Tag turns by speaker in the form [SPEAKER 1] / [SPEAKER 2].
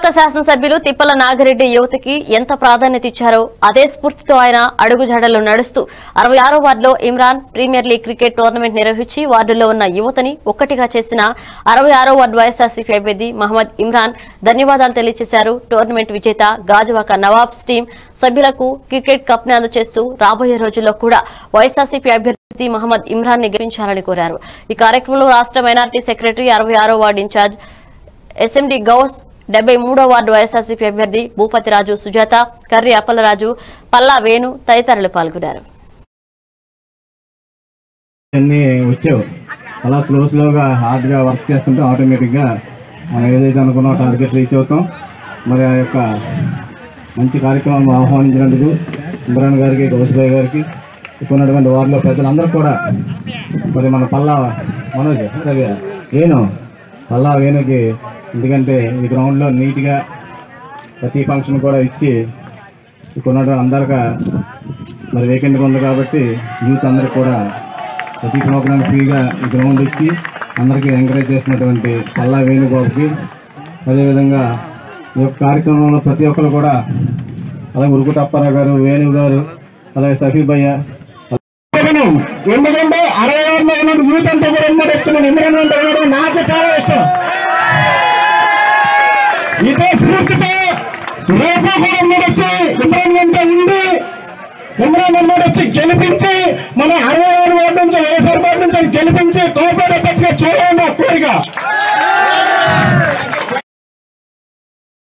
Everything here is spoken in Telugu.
[SPEAKER 1] దుబ్బాక శాసనసభ్యులు తిప్పల నాగిరెడ్డి యువతకి ఎంత ప్రాధాన్యత ఇచ్చారో అదే స్ఫూర్తితో ఆయన అడుగుజాడల్లో నడుస్తూ అరవై ఆరో వార్డులో Imran premier league cricket tournament నిర్వహించి వార్డులో ఉన్న యువతని ఒక్కటిగా చేసిన అరవై ఆరో వార్డు వైఎస్ఆర్సీపీ అభ్యర్థి మహమ్మద్ ఇమ్రాన్ ధన్యవాదాలు తెలియజేశారు టోర్నమెంట్ విజేత గాజువాక నవాబ్స్ టీం సభ్యులకు క్రికెట్ కప్ ని అందజేస్తూ రాబోయే రోజుల్లో కూడా వైఎస్ఆర్సీపీ అభ్యర్థి మహమ్మద్ ఇమ్రాన్ ని గెలిపించాలని కోరారు ఈ కార్యక్రమంలో రాష్ట్ర మైనార్టీ సెక్రటరీ అరవై ఆరో వార్డు ఇన్ఛార్జ్ ఎస్ఎండి గౌస్ డెబ్బై మూడో వార్డు వైఎస్ఆర్సీపీ అభ్యర్థి భూపతిరాజు సుజాత కర్రి అప్పలరాజు పల్లా వేణు తదితరులు పాల్గొన్నారు
[SPEAKER 2] అన్నీ వచ్చావు అలా స్లో స్లోగా హార్డ్గా వర్క్ చేస్తుంటే ఆటోమేటిక్గా మనం ఏదైతే అనుకున్నామో టార్గెట్ రీచ్ అవుతాం మరి ఆ యొక్క మంచి కార్యక్రమం ఆహ్వానించినందుకు ఇమ్రాన్ గారికి గౌస్బాయ్ గారికి ఇక్కడ ఉన్నటువంటి వారిలో పెద్దలందరూ కూడా మరి మన పల్లా మనోజ్ అలాగే వేణు పల్లా వేణుకి ఎందుకంటే ఈ గ్రౌండ్లో నీట్గా ప్రతి ఫంక్షన్ కూడా ఇచ్చి ఇక్కడ ఉన్నటువంటి అందరిగా మరి వీకెండ్గా ఉంది కాబట్టి యూత్ అందరూ కూడా ప్రతి ప్రోగ్రామ్ ఫ్రీగా ఈ గ్రౌండ్ ఇచ్చి అందరికీ ఎంకరేజ్ చేసినటువంటి పల్లా వేణుబాబుకి అదేవిధంగా ఈ యొక్క కార్యక్రమంలో ప్రతి ఒక్కరు కూడా అలాగే ఉరుకుట అప్పారావు గారు వేణు గారు అలాగే సఫీబయ్య
[SPEAKER 3] ఎందుకంటే అరవై ఆరులో ఉన్న యూత్ అంతా కూడా ఉమ్మడి వచ్చిన ఇమ్రాన్ అంటే కూడా నాకు చాలా ఇష్టం ఇదే స్ఫూర్తితో రేపు కూడా ఉమ్మడి వచ్చి ఇమ్రాన్ వెంట ఉండి ఇమ్రాన్ ఉమ్మడి వచ్చి గెలిపించి మన అరవై ఆరు వార్డు నుంచి వైఎస్ఆర్ పార్టీ నుంచి గెలిపించి కోపేట పట్టుగా చూడాలని నా కోరిక